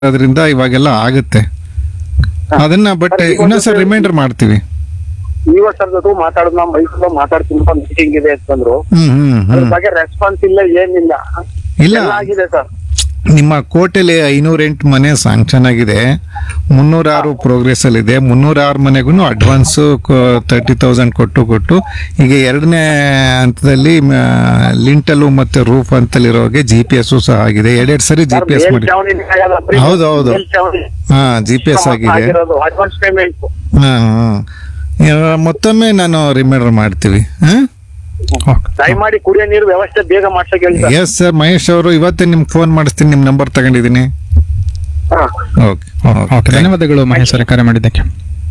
ಅದರಿಂದ ಇವಾಗೆಲ್ಲ ಆಗುತ್ತೆ ಅದನ್ನ ಬಟ್ ಸರ್, ಈಗ ಇನ್ನೊಂದ್ಸಲ ಒಂದು- ರಿಮೈಂಡರ್ ಮಾಡ್ತೀವಿ ಈ ವರ್ಷ ಜೊತೆ ಮಾತಾಡಿದ್ ನಾವು ಮೈಸೂರಲ್ಲಿ ಮಾತಾಡ್ತೀನಿ ಮೀಟಿಂಗ್ ಇದೆ ಅಂತಂದ್ರು ಹ್ಮ್ ಹ್ಮ್ ಅದ್ರ ಹ್ಮ್ ಬಗ್ಗೆ ರೆಸ್ಪಾನ್ಸ್ ಇಲ್ಲ ಏನಿಲ್ಲ ಇಲ್ಲ. ಎಲ್ಲ ಆಗಿದೆ ಸರ್ ನಿಮ್ಮ ಕೋಟೆಲಿ ಐನೂರ ಎಂಟು ಮನೆ ಸ್ಯಾಂಕ್ಷನ್ ಆಗಿದೆ ಮುನ್ನೂರಾರು ಪ್ರೋಗ್ರೆಸ್ ಅಲ್ಲಿ ಇದೆ ಮುನ್ನೂರಾರು ಮನೆಗೂ ಅಡ್ವಾನ್ಸ್ ತರ್ಟಿ ತೌಸಂಡ್ ಕೊಟ್ಟು ಕೊಟ್ಟು ಈಗ ಎರಡನೇ ಹಂತದಲ್ಲಿ ಲಿಂಟಲು ಮತ್ತೆ ರೂಫ್ ಅಂತಲ್ಲಿರೋಗೆ ಜಿ ಪಿ ಎಸ್ ಸಹ ಆಗಿದೆ ಎರಡೆರಡು ಸರಿ ಜಿ ಪಿ ಎಸ್ ಮಾಡಿ ಹೌದು, ಹೌದು. ಹಾ ಜಿ ಪಿ ಎಸ್ ಆಗಿದೆ ಅಡ್ವಾನ್ಸ್ ಪೇಮೆಂಟ್ ಹಾ ಹಾ. ಇವಾಗ ಮತ್ತೊಮ್ಮೆ ನಾನು ರಿಮೈಂಡರ್ ಮಾಡ್ತೀವಿ ಹಾ ದಯಮಾಡಿ ಕುಡಿಯೋ ನೀರು ವ್ಯವಸ್ಥೆ ಬೇಗ ಮಾಡ್ಸಕ್ ಹೇಳಿ ಸರ್ ಎಸ್ ಸರ್ ಮಹೇಶ್ ಅವರು ಇವತ್ತೇ ನಿಮ್ಗೆ ಫೋನ್ ಮಾಡಿಸ್ತೀನಿ ನಿಮ್ಮ ನಂಬರ್ ತಗೊಂಡಿದ್ದೀನಿ ಹಾ. ಓಕೆ ಓಕೆ ಧನ್ಯವಾದಗಳು ಮಹೇಶ್ ಅವರೇ ಕರೆ ಮಾಡಿದ್ದಕ್ಕೆ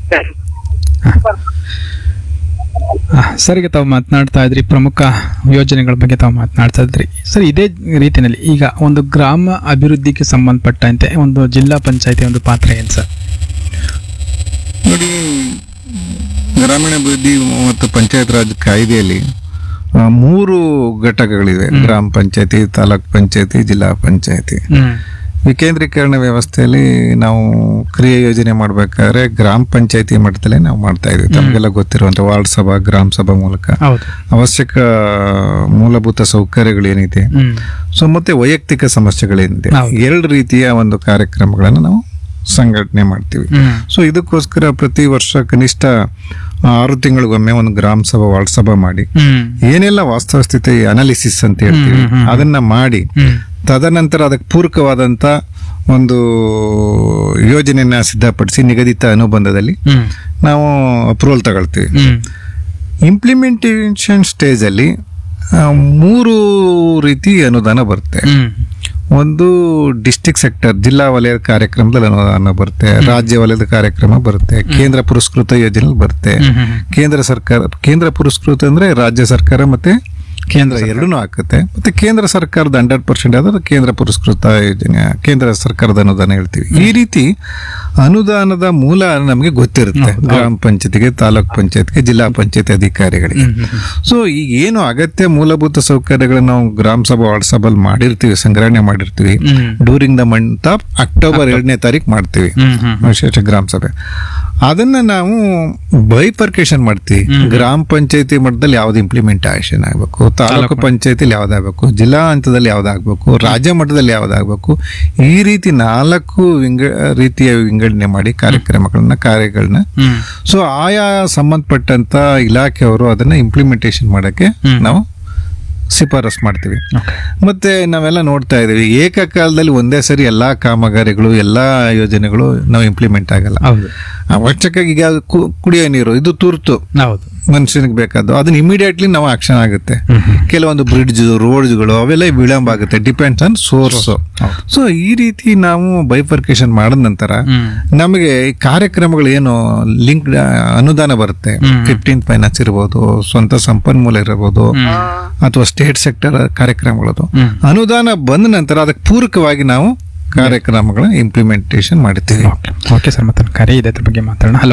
ಆ, ಸರ್ ಈಗ ತಾವು ಮಾತನಾಡ್ತಾ ಇದ್ರಿ ಪ್ರಮುಖ ಯೋಜನೆಗಳ ಬಗ್ಗೆ ತಾವು ಮಾತನಾಡ್ತಾ ಇದ್ರಿ ಸರ್ ಇದೇ ರೀತಿಯಲ್ಲಿ ಈಗ ಒಂದು ಗ್ರಾಮ ಅಭಿವೃದ್ಧಿಗೆ ಸಂಬಂಧಪಟ್ಟಂತೆ ಒಂದು ಜಿಲ್ಲಾ ಪಂಚಾಯತಿ ಒಂದು ಪಾತ್ರ ಏನು ಸರ್ ನೋಡಿ ಗ್ರಾಮೀಣಾಭಿವೃದ್ಧಿ ಮತ್ತು ಪಂಚಾಯತ್ ರಾಜ್ ಕಾಯ್ದೆಯಲ್ಲಿ ಆ, ಮೂರು ಘಟಕಗಳಿವೆ ಗ್ರಾಮ ಪಂಚಾಯತಿ ತಾಲೂಕ್ ಪಂಚಾಯತಿ ಜಿಲ್ಲಾ ಪಂಚಾಯತಿ ವಿಕೇಂದ್ರೀಕರಣ ವ್ಯವಸ್ಥೆಯಲ್ಲಿ ನಾವು ಕ್ರಿಯೆ ಯೋಜನೆ ಮಾಡ್ಬೇಕಾದ್ರೆ ಗ್ರಾಮ ಪಂಚಾಯತಿ ಮಟ್ಟದಲ್ಲೇ ನಾವು ಮಾಡ್ತಾ ಇದ್ವಿ ತಮಗೆಲ್ಲ ಗೊತ್ತಿರುವಂತ ವಾರ್ಡ್ ಸಭಾ ಗ್ರಾಮ ಸಭಾ ಮೂಲಕ ಹೌದು ಅವಶ್ಯಕ ಮೂಲಭೂತ ಸೌಕರ್ಯಗಳೇನಿದೆ ಹ್ಮ್ ಸೊ ಮತ್ತೆ ವೈಯಕ್ತಿಕ ಸಮಸ್ಯೆಗಳೇನಿದೆ ಹೌದು. ಎರಡು ರೀತಿಯ ಒಂದು ಕಾರ್ಯಕ್ರಮಗಳನ್ನು ನಾವು ಸಂಘಟನೆ ಮಾಡ್ತೀವಿ ಹ್ಮ್ ಸೊ ಇದಕ್ಕೋಸ್ಕರ ಪ್ರತಿ ವರ್ಷ ಕನಿಷ್ಠ ಆರು ತಿಂಗಳಿಗೊಮ್ಮೆ ಒಂದು ಗ್ರಾಮ ಸಭಾ ವಾರ್ಡ್ ಸಭಾ ಮಾಡಿ ಹ್ಮ್ ಏನೆಲ್ಲ ವಾಸ್ತವ ಸ್ಥಿತಿ ಅನಾಲಿಸಿಸ್ ಅಂತ ಹೇಳ್ತೀವಿ ಹ್ಮ್, ಹ್ಮ್, ಹ್ಮ್. ಅದನ್ನ ಮಾಡಿ ಹ್ಮ್ ತದನಂತರ ಅದಕ್ಕೆ ಪೂರಕವಾದಂತ ಒಂದು ಯೋಜನೆಯನ್ನ ಸಿದ್ಧಪಡಿಸಿ ನಿಗದಿತ ಅನುಬಂಧದಲ್ಲಿ ಹ್ಮ್ ನಾವು ಅಪ್ರೂವಲ್ ತಗೊಳ್ತೀವಿ ಹ್ಮ್ ಇಂಪ್ಲಿಮೆಂಟೇಷನ್ ಸ್ಟೇಜ್ ಅಲ್ಲಿ ಆ, ಮೂರು ರೀತಿ ಅನುದಾನ ಬರುತ್ತೆ ಹ್ಮ್ ಒಂದು ಡಿಸ್ಟಿಕ್ ಸೆಕ್ಟರ್ ಜಿಲ್ಲಾ ವಲಯದ ಕಾರ್ಯಕ್ರಮದಲ್ಲಿ ಅನುದಾನ ಬರುತ್ತೆ ರಾಜ್ಯ ವಲಯದ ಕಾರ್ಯಕ್ರಮ ಬರುತ್ತೆ ಕೇಂದ್ರ ಪುರಸ್ಕೃತ ಯೋಜನೆ ಬರುತ್ತೆ ಹ್ಮ್ ಹ್ಮ್ ಕೇಂದ್ರ ಸರ್ಕಾರ ಕೇಂದ್ರ ಪುರಸ್ಕೃತ ಅಂದ್ರೆ ರಾಜ್ಯ ಸರ್ಕಾರ ಮತ್ತೆ ಕೇಂದ್ರ ಎರಡೂ ಹಾಕುತ್ತೆ ಮತ್ತೆ ಕೇಂದ್ರ ಸರ್ಕಾರದ ಹಂಡ್ರೆಡ್ ಪರ್ಸೆಂಟ್ ಆದ್ರೆ ಕೇಂದ್ರ ಪುರಸ್ಕೃತ ಯೋಜನೆ ಕೇಂದ್ರ ಸರ್ಕಾರದ ಅನುದಾನ ಹೇಳ್ತೀವಿ ಈ ರೀತಿ ಅನುದಾನದ ಮೂಲ ನಮಗೆ ಗೊತ್ತಿರುತ್ತೆ ಗ್ರಾಮ ಪಂಚಾಯತಿಗೆ ತಾಲೂಕ್ ಪಂಚಾಯತ್ಗೆ ಜಿಲ್ಲಾ ಪಂಚಾಯತ್ ಅಧಿಕಾರಿಗಳಿಗೆ ಸೊ ಈಗ ಏನು ಅಗತ್ಯ ಮೂಲಭೂತ ಸೌಕರ್ಯಗಳನ್ನ ನಾವು ಗ್ರಾಮ ಸಭಾ ವಾರ್ಡ್ ಸಭೆಯಲ್ಲಿ ಮಾಡಿರ್ತೀವಿ ಸಂಗ್ರಹಣೆ ಮಾಡಿರ್ತೀವಿ hmm during the month of October ಎರಡನೇ ತಾರೀಕು ಮಾಡ್ತೀವಿ ಹ್ಮ್ ಹ್ಮ್ ವಿಶೇಷ ಗ್ರಾಮ ಸಭೆ ಅದನ್ನ ನಾವು ಬೈಫರ್ಕೇಶನ್ ಮಾಡ್ತೀವಿ ಗ್ರಾಮ ಪಂಚಾಯತಿ ಮಟ್ಟದಲ್ಲಿ ಯಾವ್ದು ಇಂಪ್ಲಿಮೆಂಟೇಷನ್ ಆಗಬೇಕು ತಾಲೂಕು ಪಂಚಾಯತಿಲಿ ಯಾವ್ದಾಗಬೇಕು ಜಿಲ್ಲಾ ಹಂತದಲ್ಲಿ ಯಾವ್ದಾಗಬೇಕು ರಾಜ್ಯ ಮಟ್ಟದಲ್ಲಿ ಯಾವ್ದಾಗಬೇಕು ಈ ರೀತಿ ನಾಲ್ಕು ವಿಂಗ ರೀತಿಯ ವಿಂಗಡಣೆ ಮಾಡಿ ಕಾರ್ಯಕ್ರಮಗಳನ್ನ ಕಾರ್ಯಗಳನ್ನ ಹ್ಮ್ ಸೊ ಆಯಾ ಸಂಬಂಧಪಟ್ಟಂತ ಇಲಾಖೆಯವರು ಅದನ್ನ ಇಂಪ್ಲಿಮೆಂಟೇಷನ್ ಮಾಡಕ್ಕೆ ಹ್ಮ್. ನಾವು ಶಿಫಾರಸ್ ಮಾಡ್ತೀವಿ ಓಕೆ ಮತ್ತೆ ನಾವೆಲ್ಲ ನೋಡ್ತಾ ಇದೀವಿ ಏಕಕಾಲದಲ್ಲಿ ಒಂದೇ ಸರಿ ಎಲ್ಲಾ ಕಾಮಗಾರಿಗಳು ಎಲ್ಲಾ ಯೋಜನೆಗಳು ನಾವು ಇಂಪ್ಲಿಮೆಂಟ್ ಆಗಲ್ಲ ಹೌದು ಅವಶ್ಯಕ ಈಗ ಕು- ಕುಡಿಯೋ ನೀರು ಇದು ತುರ್ತು ಹೌದು ಮನುಷ್ಯನಿಗೆ ಬೇಕಾದ್ದು ಅದನ್ನ ಇಮಿಡಿಯೇಟ್ಲಿ ನಾವು ಆಕ್ಷನ್ ಆಗುತ್ತೆ ಕೆಲವೊಂದು ಬ್ರಿಡ್ಜ್ ರೋಡ್ಸ್ಗಳು ಅವೆಲ್ಲ ವಿಳಂಬ ಆಗುತ್ತೆ ಡಿಪೆಂಡ್ಸ್ ಆನ್ ಸೋರ್ಸ್ ಸೊ ಈ ರೀತಿ ನಾವು ಬೈಫರ್ಕೇಶನ್ ಮಾಡಿದ ನಂತರ ಹ್ಮ್ ನಮಗೆ ಈ ಕಾರ್ಯಕ್ರಮಗಳು ಏನು ಲಿಂಕ್ ಅನುದಾನ ಬರುತ್ತೆ ಹ್ಮ್. ಫಿಫ್ಟೀನ್ ಫೈನಾನ್ಸ್ ಇರ್ಬೋದು ಸ್ವಂತ ಸಂಪನ್ಮೂಲ ಇರಬಹುದು ಅಥವಾ ಸ್ಟೇಟ್ ಸೆಕ್ಟರ್ ಕಾರ್ಯಕ್ರಮಗಳದು ಹ್ಮ್. ಅನುದಾನ ಬಂದ ನಂತರ ಅದಕ್ಕೆ ಪೂರಕವಾಗಿ ನಾವು ಕಾರ್ಯಕ್ರಮಗಳ ಇಂಪ್ಲಿಮೆಂಟೇಷನ್ ಮಾಡ್ತೀವಿ ಓಕೆ ಓಕೆ ಸರ್ ಮತ್ತೊಂದು ಕರೆ ಇದೆ ಅದ್ರ ಬಗ್ಗೆ ಮಾತಾಡೋಣ ಹಲೋ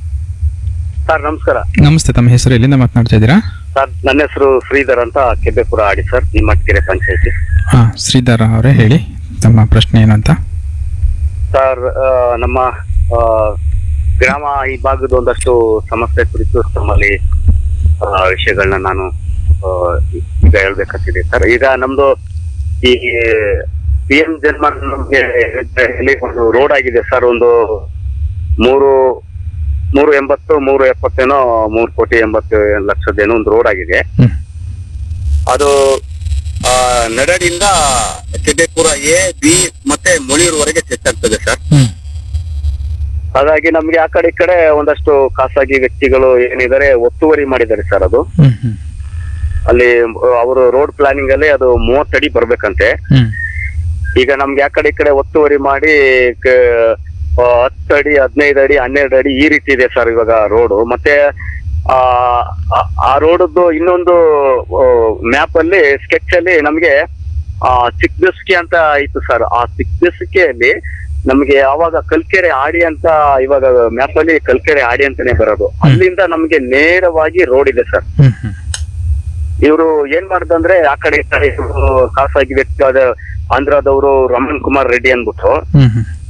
ಸರ್ ನಮಸ್ಕಾರ ನಮಸ್ತೆ ತಮ್ಮ ಹೆಸರು ಎಲ್ಲಿಂದ ಮಾತನಾಡ್ತಾ ಇದ್ದೀರಾ ಸರ್ ನನ್ನ ಹೆಸರು ಶ್ರೀಧರ್ ಅಂತ ಕೆಬ್ಬೆಪುರ ಆಡಿ ಸರ್ ನಿಮ್ಮಟ್ಕೆರೆ ಪಂಚಾಯತಿ ಹಾ ಶ್ರೀಧರ ಅವರೇ ಹೇಳಿ ತಮ್ಮ ಪ್ರಶ್ನೆ ಏನು ಅಂತ ಸರ್ ಆ, ನಮ್ಮ ಆ, ಗ್ರಾಮ ಈ ಭಾಗದ ಒಂದಷ್ಟು ಸಮಸ್ಯೆ ಕುರಿತು ತಮ್ಮಲ್ಲಿ ಆ, ವಿಷಯಗಳನ್ನ ನಾನು ಆ, ಈಗ ಹೇಳ್ಬೇಕಂತಿದೆ ಸರ್ ಈಗ ನಮ್ದು ಈ ಪಿ ಎಂ ಜನ್ಮ ನಮ್ಗೆ ಇಲ್ಲಿ ಒಂದು ರೋಡ್ ಆಗಿದೆ ಸರ್ ಒಂದು ಮೂರು ಮೂರು ಎಂಬತ್ತು ಮೂರು ಎಪ್ಪತ್ತೇನೋ ಮೂರು ಕೋಟಿ ಎಂಬತ್ತು ಲಕ್ಷದೇನೋ ಒಂದು ರೋಡ್ ಆಗಿದೆ ಹ್ಮ್ ಅದು ಆ, ನಡಡಿಯಿಂದ ಕೆಬ್ಬೆಪುರ ಎ ಬಿ ಮತ್ತೆ ಮೊಳೀರ್ವರೆಗೆ ಚೆಕ್ ಆಗ್ತದೆ ಸರ್ ಹ್ಮ್ ಹಾಗಾಗಿ ನಮ್ಗೆ ಆ ಕಡೆ ಈ ಕಡೆ ಒಂದಷ್ಟು ಖಾಸಗಿ ವ್ಯಕ್ತಿಗಳು ಏನಿದ್ದಾರೆ ಒತ್ತುವರಿ ಮಾಡಿದ್ದಾರೆ ಸರ್ ಅದು ಹ್ಮ್ ಹ್ಮ್ ಅಲ್ಲಿ ಅವರು ರೋಡ್ ಪ್ಲಾನಿಂಗ್ ಅಲ್ಲಿ ಅದು ಮೂವತ್ತಡಿ ಬರ್ಬೇಕಂತೆ ಹ್ಮ್ ಈಗ ನಮ್ಗೆ ಆ ಕಡೆ ಈ ಕಡೆ ಒತ್ತುವರಿ ಮಾಡಿ ಕ- ಆ, ಹತ್ತು ಅಡಿ ಹದಿನೈದು ಅಡಿ ಹನ್ನೆರಡು ಅಡಿ ಈ ರೀತಿ ಇದೆ ಸರ್ ಇವಾಗ ರೋಡು ಮತ್ತೆ ಆ ಆ- ಆ ರೋಡದ್ದು ಇನ್ನೊಂದು ಮ್ಯಾಪ್ ಅಲ್ಲಿ ಸ್ಕೆಚ್ ಅಲ್ಲಿ ನಮ್ಗೆ ಆ ಚಿಕ್ಕದಸ್ಕಿ ಅಂತ ಇತ್ತು ಸರ್ ಆ ಚಿಕ್ಕದಸ್ಕಿಯಲ್ಲಿ ನಮ್ಗೆ ಯಾವಾಗ ಕಲ್ಕೆರೆ ಆಡಿ ಅಂತ ಇವಾಗ ಮ್ಯಾಪ್ ಅಲ್ಲಿ ಕಲ್ಕೆರೆ ಆಡಿ ಅಂತಾನೆ ಬರೋದು ಅಲ್ಲಿಂದ ನಮ್ಗೆ ನೇರವಾಗಿ ರೋಡ್ ಇದೆ ಸರ್ ಹ್ಮ್ ಹ್ಮ್ ಇವರು ಏನ್ ಮಾಡ್ದಂದ್ರೆ ಆ ಕಡೆ ಈ ಕಡೆ ಇವ್ರು ಖಾಸಗಿ ವ್ಯಕ್ತಿ ಅದ ಆಂಧ್ರದವರು ರಮಣ್ ಕುಮಾರ್ ರೆಡ್ಡಿ ಅಂದ್ಬಿಟ್ಟು ಹ್ಮ್ ಹ್ಮ್